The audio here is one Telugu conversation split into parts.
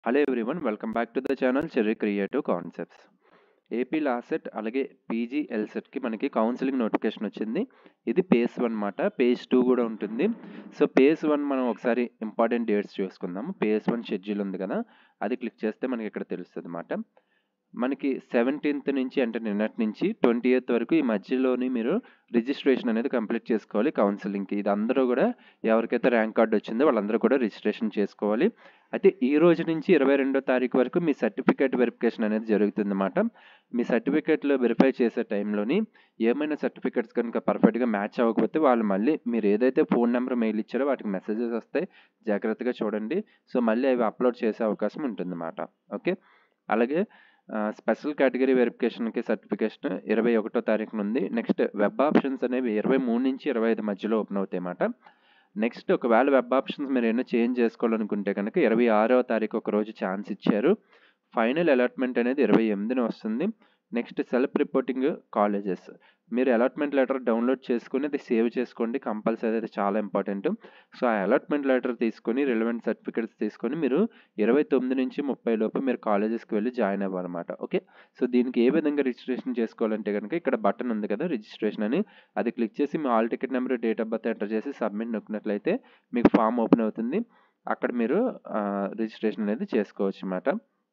hello everyone welcome back to the channel Cherry creative concepts AP LAWCET అలాగే పీజీ ఎల్సెట్కి మనకి కౌన్సిలింగ్ నోటిఫికేషన్ వచ్చింది ఇది పేస్ వన్ మాట పేజ్ టూ కూడా ఉంటుంది సో పేజ్ వన్ మనం ఒకసారి ఇంపార్టెంట్ డేట్స్ చూసుకుందాము పేజ్ వన్ షెడ్యూల్ ఉంది కదా అది క్లిక్ చేస్తే మనకి ఇక్కడ తెలుస్తుంది అన్నమాట మనకి సెవెంటీన్త్ నుంచి అంటే నిన్నటి నుంచి ట్వంటీ ఎయిత్ వరకు ఈ మధ్యలోని మీరు రిజిస్ట్రేషన్ అనేది కంప్లీట్ చేసుకోవాలి కౌన్సిలింగ్కి ఇది అందరూ కూడా ఎవరికైతే ర్యాంక్ కార్డు వచ్చిందో వాళ్ళందరూ కూడా రిజిస్ట్రేషన్ చేసుకోవాలి అయితే ఈ రోజు నుంచి ఇరవై రెండో తారీఖు వరకు మీ సర్టిఫికేట్ వెరిఫికేషన్ అనేది జరుగుతుంది అన్నమాట మీ సర్టిఫికేట్లు వెరిఫై చేసే టైంలోని ఏమైనా సర్టిఫికేట్స్ కనుక పర్ఫెక్ట్గా మ్యాచ్ అవ్వకపోతే వాళ్ళు మళ్ళీ మీరు ఏదైతే ఫోన్ నెంబర్ మెయిల్ ఇచ్చారో వాటికి మెసేజెస్ వస్తాయి జాగ్రత్తగా చూడండి సో మళ్ళీ అవి అప్లోడ్ చేసే అవకాశం ఉంటుందన్నమాట ఓకే అలాగే స్పెషల్ కేటగిరీ వెరిఫికేషన్కి సర్టిఫికేషన్ ఇరవై ఒకటో తారీఖున ఉంది నెక్స్ట్ వెబ్ ఆప్షన్స్ అనేవి ఇరవై మూడు నుంచి ఇరవై ఐదు మధ్యలో ఓపెన్ అవుతాయి అన్నమాట నెక్స్ట్ ఒకవేళ వెబ్ ఆప్షన్స్ మీరు ఏమైనా చేంజ్ చేసుకోవాలనుకుంటే కనుక ఇరవై ఆరవ తారీఖు ఒక రోజు ఛాన్స్ ఇచ్చారు ఫైనల్ అలాట్మెంట్ అనేది ఇరవై ఎనిమిదిన వస్తుంది నెక్స్ట్ సెల్ఫ్ రిపోర్టింగ్ కాలేజెస్ మీరు అలాట్మెంట్ లెటర్ డౌన్లోడ్ చేసుకుని అది సేవ్ చేసుకోండి కంపల్సరీ అది చాలా ఇంపార్టెంట్ సో ఆ అలాట్మెంట్ లెటర్ తీసుకొని రిలవెంట్ సర్టిఫికేట్స్ తీసుకొని మీరు ఇరవై తొమ్మిది నుంచి ముప్పై లోపు మీరు కాలేజెస్కి వెళ్ళి జాయిన్ అవ్వాలన్నమాట ఓకే సో దీనికి ఏ విధంగా రిజిస్ట్రేషన్ చేసుకోవాలంటే కనుక ఇక్కడ బటన్ ఉంది కదా రిజిస్ట్రేషన్ అని అది క్లిక్ చేసి మీ hall ticket number date of birth enter చేసి సబ్మిట్ నొక్కినట్లయితే మీకు ఫామ్ ఓపెన్ అవుతుంది అక్కడ మీరు రిజిస్ట్రేషన్ అనేది చేసుకోవచ్చు అన్నమాట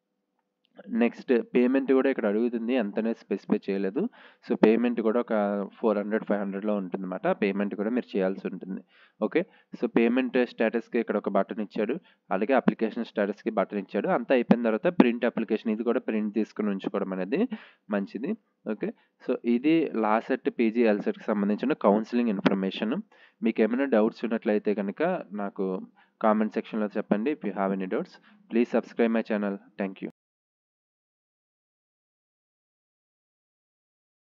నెక్స్ట్ పేమెంట్ కూడా ఇక్కడ అడుగుతుంది ఎంతనే స్పెసిఫై చేయలేదు సో పేమెంట్ కూడా ఒక ఫోర్ హండ్రెడ్ ఫైవ్ హండ్రెడ్లో ఉంటుంది అనమాట పేమెంట్ కూడా మీరు చేయాల్సి ఉంటుంది ఓకే సో పేమెంట్ స్టేటస్కి ఇక్కడ ఒక బటన్ ఇచ్చాడు అలాగే అప్లికేషన్ స్టేటస్కి బటన్ ఇచ్చాడు అంతా అయిపోయిన తర్వాత ప్రింట్ అప్లికేషన్ ఇది కూడా ప్రింట్ తీసుకుని ఉంచుకోవడం అనేది మంచిది ఓకే సో ఇది లాసెట్ పీజీ ఎల్సెట్కి సంబంధించిన కౌన్సిలింగ్ ఇన్ఫర్మేషన్ మీకు ఏమైనా డౌట్స్ ఉన్నట్లయితే కనుక నాకు కామెంట్ సెక్షన్లో చెప్పండి if you have any doubts please subscribe my channel thank you